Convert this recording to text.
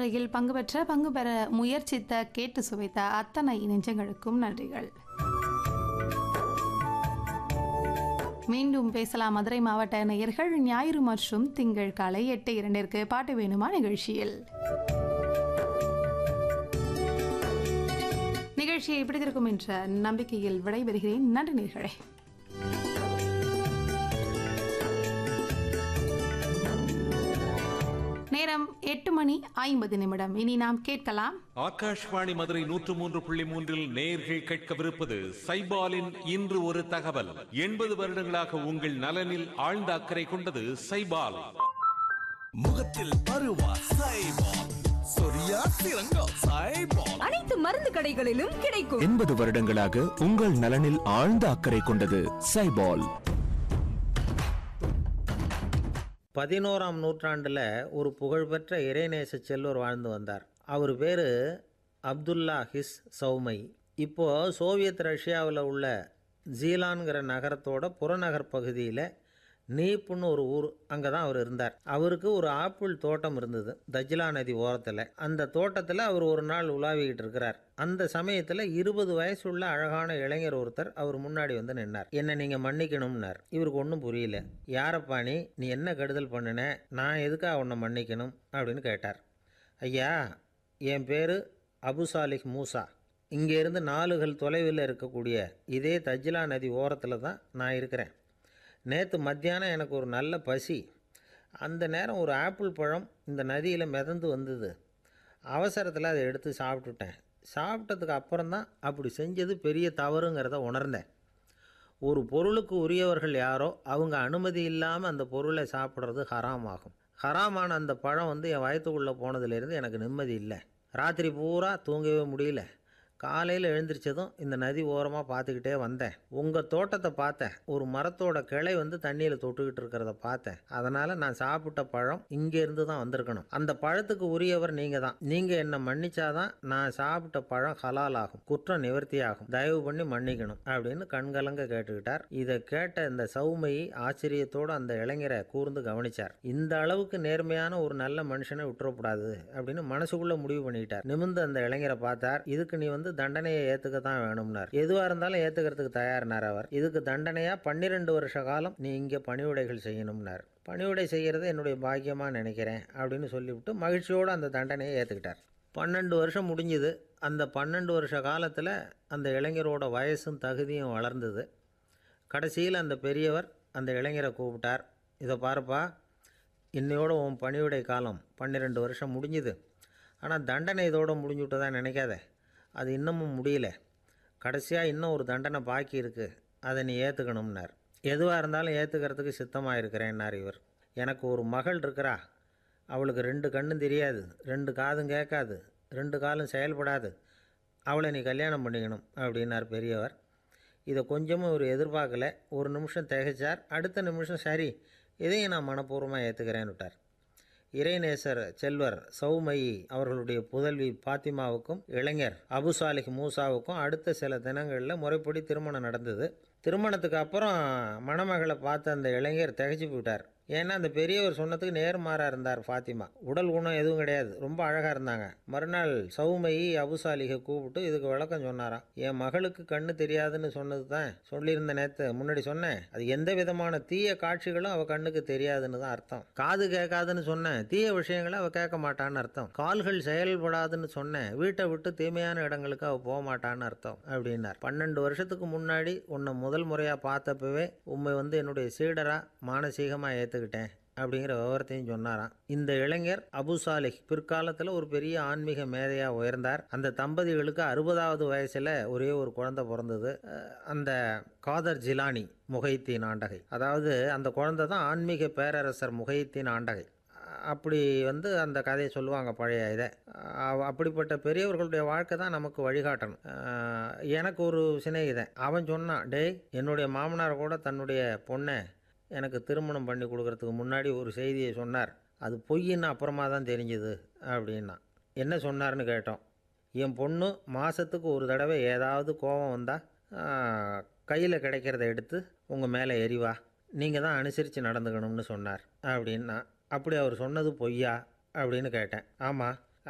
நேரலையில் பங்கு பெற்ற பங்கு பெற முயற்சித்த கேட்டு சுவைத்த அத்தனை நெஞ்சங்களுக்கும் நன்றிகள் மீண்டும் பேசலாம் மதுரை மாவட்ட நேயர்கள் ஞாயிறு மற்றும் திங்கள் காலை எட்டு இரண்டிற்கு பாட்டு வேணுமா நிகழ்ச்சியில் நிகழ்ச்சியை பிடித்திருக்கும் என்ற நம்பிக்கையில் விடைபெறுகிறேன் நன்றி நேர்களே நேரம் எட்டு மணி ஐம்பது நிமிடம் இனி நாம் கேட்கலாம் ஆகாஷ்வாணி மதுரை நூற்று மூன்று புள்ளி மூன்றில் நேர்கள் கேட்கவிருப்பது சைபாலின் இன்று ஒரு தகவல் எண்பது வருடங்களாக உங்கள் நலனில் ஆழ்ந்த அக்கறை கொண்டது சைபால் முகத்தில் பருவா சைபால் சொரியா சிறங்கோ சைபால் அனைத்து மருந்து கடைகளிலும் கிடைக்கும் எண்பது வருடங்களாக உங்கள் நலனில் ஆழ்ந்த அக்கறை கொண்டது சைபால் பதினோராம் நூற்றாண்டில் ஒரு புகழ்பெற்ற இறைநேச செல்வர் வாழ்ந்து வந்தார் அவர் பேர் அப்துல்லா ஹிஸ் சௌமை இப்போது சோவியத் ரஷ்யாவில் உள்ள ஜீலான்கிற நகரத்தோட புறநகர் பகுதியில் நீப்புன்னு ஒரு ஊர் அங்கே தான் அவர் இருந்தார் அவருக்கு ஒரு ஆப்பிள் தோட்டம் இருந்தது தஜ்லா நதி ஓரத்தில் அந்த தோட்டத்தில் அவர் ஒரு நாள் உலாவிக்கிட்டு இருக்கிறார் அந்த சமயத்தில் இருபது வயசுள்ள அழகான இளைஞர் ஒருத்தர் அவர் முன்னாடி வந்து நின்னார் என்ன நீங்கள் மன்னிக்கணும்னார் இவருக்கு ஒன்றும் புரியல யாரப்பா நீ நீ என்ன கெடுதல் பண்ணின நான் எதுக்காக உன்னை மன்னிக்கணும் அப்படின்னு கேட்டார் ஐயா என் பேர் அபுசாலிக் மூசா இங்கேருந்து நாலுகள் தொலைவில் இருக்கக்கூடிய இதே தஜ்லா நதி ஓரத்தில் தான் நான் இருக்கிறேன் நேற்று மத்தியானம் எனக்கு ஒரு நல்ல பசி அந்த நேரம் ஒரு ஆப்பிள் பழம் இந்த நதியில் மிதந்து வந்தது அவசரத்தில் அதை எடுத்து சாப்பிட்டுட்டேன் சாப்பிட்டதுக்கு அப்புறம் தான் அப்படி செஞ்சது பெரிய தவறுங்கிறத உணர்ந்தேன் ஒரு பொருளுக்கு உரியவர்கள் யாரோ அவங்க அனுமதி இல்லாமல் அந்த பொருளை சாப்பிட்றது ஹராம் ஆகும் ஹராமான அந்த பழம் வந்து என் வயத்துக்குள்ளே போனதுலேருந்து எனக்கு நிம்மதி இல்லை ராத்திரி பூரா தூங்கவே முடியல காலையில் எழுந்திரிச்சதும் இந்த நதி ஓரமாக பார்த்துக்கிட்டே வந்தேன் உங்கள் தோட்டத்தை பார்த்தேன் ஒரு மரத்தோட கிளை வந்து தண்ணியில் தொட்டுக்கிட்டு இருக்கிறத பார்த்தேன் அதனால் நான் சாப்பிட்ட பழம் இங்கேருந்து தான் வந்திருக்கணும் அந்த பழத்துக்கு உரியவர் நீங்கள் தான் நீங்கள் என்னை மன்னிச்சாதான் நான் சாப்பிட்ட பழம் ஹலால் ஆகும் குற்றம் நிவர்த்தி ஆகும் தயவு பண்ணி மன்னிக்கணும் அப்படின்னு கண்கலங்க கேட்டுக்கிட்டார் இதை கேட்ட இந்த சௌமையை ஆச்சரியத்தோடு அந்த இளைஞரை கூர்ந்து கவனிச்சார் இந்த அளவுக்கு நேர்மையான ஒரு நல்ல மனுஷனை விட்டுறக்கூடாது அப்படின்னு மனசுக்குள்ள முடிவு பண்ணிக்கிட்டார் நிமிர்ந்து அந்த இளைஞரை பார்த்தார் இதுக்கு நீ வந்து தண்டனையை ஏத்துக்க தான் வேணும்னார் எதுவா இருந்தாலும் ஏத்துக்கிறதுக்கு தயார்னார் அவர் இதுக்கு தண்டனையா பன்னிரெண்டு வருஷ காலம் நீ இங்கே பணிவுடைகள் செய்யணும்னார் பணிவுடை செய்கிறது என்னுடைய பாக்கியமா நினைக்கிறேன் அப்படின்னு சொல்லிவிட்டு மகிழ்ச்சியோடு அந்த தண்டனையை ஏற்றுக்கிட்டார் பன்னெண்டு வருஷம் முடிஞ்சுது அந்த பன்னெண்டு வருஷ காலத்தில் அந்த இளைஞரோட வயசும் தகுதியும் வளர்ந்தது கடைசியில் அந்த பெரியவர் அந்த இளைஞரை கூப்பிட்டார் இதை பாருப்பா இன்னையோட உன் பணிவிடை காலம் பன்னிரெண்டு வருஷம் முடிஞ்சுது ஆனால் தண்டனை இதோட முடிஞ்சு விட்டதா நினைக்காத அது இன்னமும் முடியல கடைசியாக இன்னும் ஒரு தண்டனை பாக்கி இருக்குது அதை நீ ஏற்றுக்கணும்னார் எதுவாக இருந்தாலும் ஏற்றுக்கிறதுக்கு சித்தமாக இருக்கிறேன்னார் இவர் எனக்கு ஒரு மகள் இருக்கிறா அவளுக்கு ரெண்டு கண்ணும் தெரியாது ரெண்டு காதும் கேட்காது ரெண்டு காலும் செயல்படாது அவளை நீ கல்யாணம் பண்ணிக்கணும் அப்படின்னார் பெரியவர் இதை கொஞ்சமும் அவர் எதிர்பார்க்கல ஒரு நிமிஷம் திகைச்சார் அடுத்த நிமிஷம் சரி இதையும் நான் மனப்பூர்வமாக ஏற்றுக்கிறேன்னு விட்டார் இறைநேசர் செல்வர் சௌமயி அவர்களுடைய புதல்வி பாத்திமாவுக்கும் இளைஞர் அபுசாலிக் மூசாவுக்கும் அடுத்த சில தினங்களில் முறைப்படி திருமணம் நடந்தது திருமணத்துக்கு அப்புறம் மணமகளை பார்த்த அந்த இளைஞர் திகைச்சு போயிட்டார் ஏன்னா அந்த பெரியவர் சொன்னதுக்கு நேர்மாறாக இருந்தார் ஃபாத்திமா உடல் குணம் எதுவும் கிடையாது ரொம்ப அழகாக இருந்தாங்க மறுநாள் சௌமயி அபுசாலிகை கூப்பிட்டு இதுக்கு விளக்கம் சொன்னாராம் என் மகளுக்கு கண்ணு தெரியாதுன்னு சொன்னது தான் சொல்லியிருந்த நேற்று முன்னாடி சொன்னேன் அது எந்த விதமான தீய காட்சிகளும் அவள் கண்ணுக்கு தெரியாதுன்னு தான் அர்த்தம் காது கேட்காதுன்னு சொன்னேன் தீய விஷயங்களை அவள் கேட்க மாட்டான்னு அர்த்தம் கால்கள் செயல்படாதுன்னு சொன்னேன் வீட்டை விட்டு தீமையான இடங்களுக்கு அவள் போக மாட்டான்னு அர்த்தம் அப்படின்னார் பன்னெண்டு வருஷத்துக்கு முன்னாடி உன்னை முதல் முறையாக பார்த்தப்பவே உண்மை வந்து என்னுடைய சீடராக மானசீகமாக ஏற்றுக்கிட்டேன் அப்படிங்கிற விவரத்தையும் சொன்னாராம் இந்த இளைஞர் அபு சாலிஹ் பிற்காலத்தில் ஒரு பெரிய ஆன்மீக மேதையாக உயர்ந்தார் அந்த தம்பதிகளுக்கு அறுபதாவது வயசில் ஒரே ஒரு குழந்தை பிறந்தது அஹ் அந்த காதர் ஜிலானி முகைத்தீன் ஆண்டகை அதாவது அந்த குழந்தை தான் ஆன்மீக பேரரசர் முகைத்தீன் ஆண்டகை அப்படி வந்து அந்த கதையை சொல்லுவாங்க பழைய இதை அஹ் அப்படிப்பட்ட பெரியவர்களுடைய வாழ்க்கை தான் நமக்கு வழிகாட்டணும் அஹ் எனக்கு ஒரு சிநேகிதன் அவன் சொன்னான் டேய் என்னுடைய மாமனார் கூட தன்னுடைய பொண்ணை எனக்கு திருமணம் பண்ணி கொடுக்கறதுக்கு முன்னாடி ஒரு செய்தியை சொன்னார் அது பொய்ன்னு அப்புறமா தான் தெரிஞ்சுது அப்படின்னா என்ன சொன்னார்னு கேட்டோம் என் பொண்ணு மாதத்துக்கு ஒரு தடவை ஏதாவது கோபம் வந்தால் கையில் கிடைக்கிறத எடுத்து உங்கள் மேலே எரிவா நீங்கள் தான் அனுசரித்து நடந்துக்கணும்னு சொன்னார் அப்படின்னா அப்படி அவர் சொன்னது பொய்யா அப்படின்னு கேட்டேன் ஆமாம்